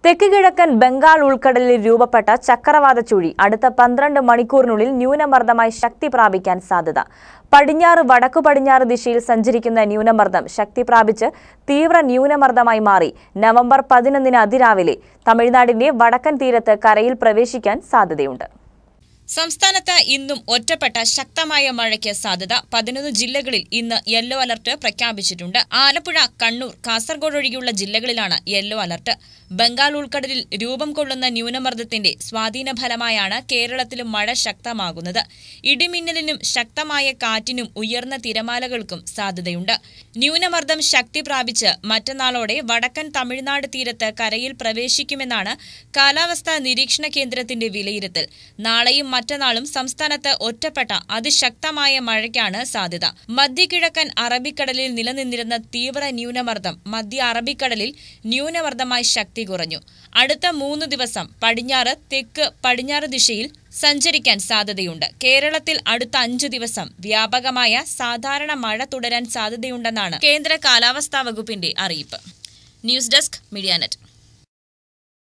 തെക്ക് കിഴക്കൻ ബംഗാൾ ഉൾക്കടലിൽ രൂപപ്പെട്ട ചക്രവാത ചുഴി അടുത്ത പന്ത്രണ്ട് മണിക്കൂറിനുള്ളിൽ ന്യൂനമർദ്ദമായി ശക്തി പ്രാപിക്കാൻ സാധ്യത പടിഞ്ഞാറ് വടക്കു പടിഞ്ഞാറ് ദിശയിൽ സഞ്ചരിക്കുന്ന ന്യൂനമർദ്ദം ശക്തി പ്രാപിച്ച് തീവ്ര ന്യൂനമർദ്ദമായി മാറി നവംബർ പതിനൊന്നിന് അതിരാവിലെ തമിഴ്നാടിന്റെ വടക്കൻ തീരത്ത് കരയിൽ പ്രവേശിക്കാൻ സാധ്യതയുണ്ട് സംസ്ഥാനത്ത് ഇന്നും ഒറ്റപ്പെട്ട ശക്തമായ മഴയ്ക്ക് സാധ്യത പതിനൊന്ന് ജില്ലകളിൽ ഇന്ന് യെല്ലോ അലർട്ട് പ്രഖ്യാപിച്ചിട്ടുണ്ട് ആലപ്പുഴ കണ്ണൂർ കാസർഗോഡ് ഒഴികെയുള്ള ജില്ലകളിലാണ് യെല്ലോ അലർട്ട് ബംഗാൾ ഉൾക്കടലിൽ രൂപം കൊള്ളുന്ന ന്യൂനമർദ്ദത്തിന്റെ സ്വാധീന ഫലമായാണ് കേരളത്തിലും മഴ ശക്തമാകുന്നത് ഇടിമിന്നലിനും ശക്തമായ കാറ്റിനും ഉയർന്ന തിരമാലകൾക്കും സാധ്യതയുണ്ട് ന്യൂനമർദ്ദം ശക്തി പ്രാപിച്ച് മറ്റന്നാളോടെ വടക്കൻ തമിഴ്നാട് തീരത്ത് കരയിൽ പ്രവേശിക്കുമെന്നാണ് കാലാവസ്ഥാ നിരീക്ഷണ കേന്ദ്രത്തിന്റെ വിലയിരുത്തൽ നാളെയും മറ്റന്നാളും സംസ്ഥാനത്ത് ഒറ്റപ്പെട്ട അതിശക്തമായ മഴയ്ക്കാണ് സാധ്യത മധ്യകിഴക്കൻ അറബിക്കടലിൽ നിലനിന്നിരുന്ന തീവ്ര ന്യൂനമർദ്ദം മധ്യ അറബിക്കടലിൽ ന്യൂനമർദ്ദമായി ശക്തി കുറഞ്ഞു അടുത്ത മൂന്ന് ദിവസം പടിഞ്ഞാറ് തെക്ക് പടിഞ്ഞാറ് ദിശയിൽ സഞ്ചരിക്കാൻ സാധ്യതയുണ്ട് കേരളത്തിൽ അടുത്ത അഞ്ചു ദിവസം വ്യാപകമായ സാധാരണ മഴ തുടരാൻ സാധ്യതയുണ്ടെന്നാണ് കേന്ദ്ര കാലാവസ്ഥാ വകുപ്പിന്റെ അറിയിപ്പ് ന്യൂസ് ഡെസ്ക് മീഡിയാനെറ്റ്